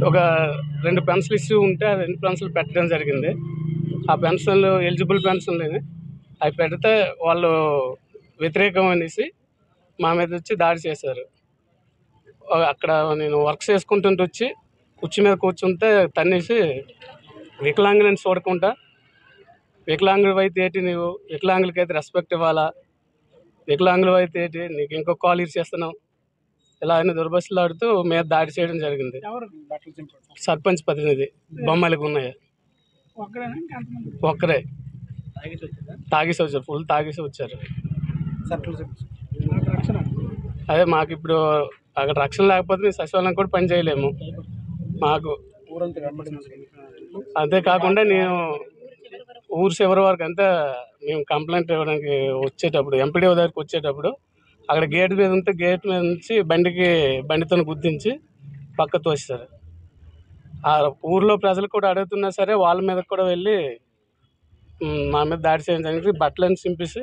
ఒక రెండు పెన్షన్లు ఇష్యూ ఉంటే ఆ రెండు పెన్షన్లు పెట్టడం జరిగింది ఆ పెన్షన్లు ఎలిజిబుల్ పెన్షన్లు అవి పెడితే వాళ్ళు వ్యతిరేకం అనేసి మా మీద వచ్చి దాడి చేశారు ఆ, అక్కడ నేను వర్క్ చేసుకుంటుంటే వచ్చి కుర్చీ మీద కూర్చుంటే తన్నేసి వికలాంగులని చూడకుండా వికలాంగుడు అయితే ఏంటి నీవు వికలాంగులకి అయితే రెస్పెక్ట్ ఇవ్వాలా వికలాంగులు అయితే ఏంటి నీకు ఇంకో కాల్ చేస్తున్నావు ఇలా ఆయన దుర్భాషలాడుతూ మీద దాడి చేయడం జరిగింది ఎవరు బట్టలు చింపాడు సర్పంచ్ ప్రతినిధి బొమ్మలకు ఉన్నాయి ఒక్కడేనా ఇంకా ఎంతమంది ఒక్కరే తాగేసి వచ్చారు ఫుల్ తాగేసి వచ్చారు సట్టలు చింపాడు రక్షణ అదే మాకు ఇప్పుడు అక్కడ రక్షణ లేకపోతే మేము సచివాలయం కూడా పని చేయలేము మాకు ఊరంతా వెంబడి అంతేకాకుండా నేను ఊరు చివరి వరకు అంతా మేము కంప్లైంట్ ఇవ్వడానికి వచ్చేటప్పుడు ఎంపీడీ దగ్గరికి వచ్చేటప్పుడు అక్కడ గేట్ మీద ఉంటే గేట్ మీద నుంచి బండికి బండితో గుద్దించి పక్క తోస్తారు ఆ ఊర్లో ప్రజలు కూడా అడుగుతున్నా సరే వాళ్ళ మీద కూడా వెళ్ళి ఉమ్, మా మీద దాడి చేయడం జరిగింది బట్టలను చింపేసి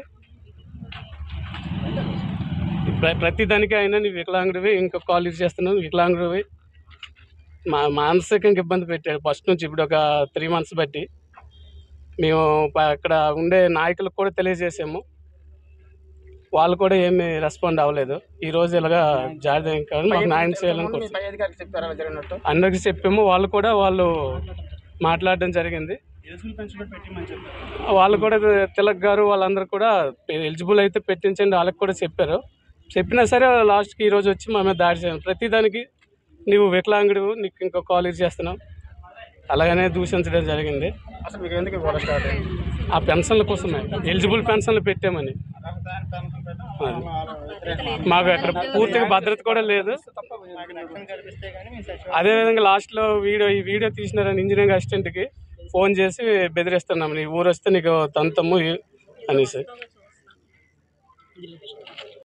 ప్ర- ప్రతి దానికి అయినా నీ వికలాంగుడివి ఇంకా కాల్ చేస్తున్నావు వికలాంగుడివి మా మానసికంగా ఇబ్బంది పెట్టాడు ఫస్ట్ నుంచి ఇప్పుడు ఒక త్రీ మంత్స్ బట్టి మేము ప- అక్కడ ఉండే నాయకులకు కూడా తెలియజేసాము వాళ్ళు కూడా ఏమి రెస్పాండ్ అవ్వలేదు ఈ రోజు ఇలాగా జారీ కాదు మాకు న్యాయం చేయాలనుకుంటున్నాం పై అధికారికి చెప్పారా అలా జరిగినట్టు అందరికి చెప్పాము వాళ్ళు కూడా వాళ్ళు మాట్లాడడం జరిగింది ఎలిజిబుల్ పెన్షన్ పెట్టిమని చెప్పారు వాళ్ళు కూడా తిలక్ గారు వాళ్ళందరూ కూడా ఎలిజిబుల్ అయితే పెట్టించండి వాళ్ళకి కూడా చెప్పారు చెప్పినా సరే లాస్ట్కి ఈ రోజు వచ్చి మా మీద దాడి చేయాలి ప్రతి దానికి నువ్వు వికలాంగుడు నీకు ఇంకో కాలేజ్ చేస్తున్నావు అలాగనే దూషించడం జరిగింది అసలు మీకు ఎందుకు గొడవ స్టార్ట్ అయింది ఆ పెన్షన్ల కోసమే ఎలిజిబుల్ పెన్షన్లు పెట్టామని అది. మాకు అక్కడ పూర్తిగా భద్రత కూడా లేదు అదేవిధంగా లాస్ట్లో వీడియో ఈ వీడియో తీసినారని ఇంజనీరింగ్ అసిస్టెంట్కి ఫోన్ చేసి బెదిరిస్తున్నాం నీ ఊరు వస్తే నీకు తంతము అనేసి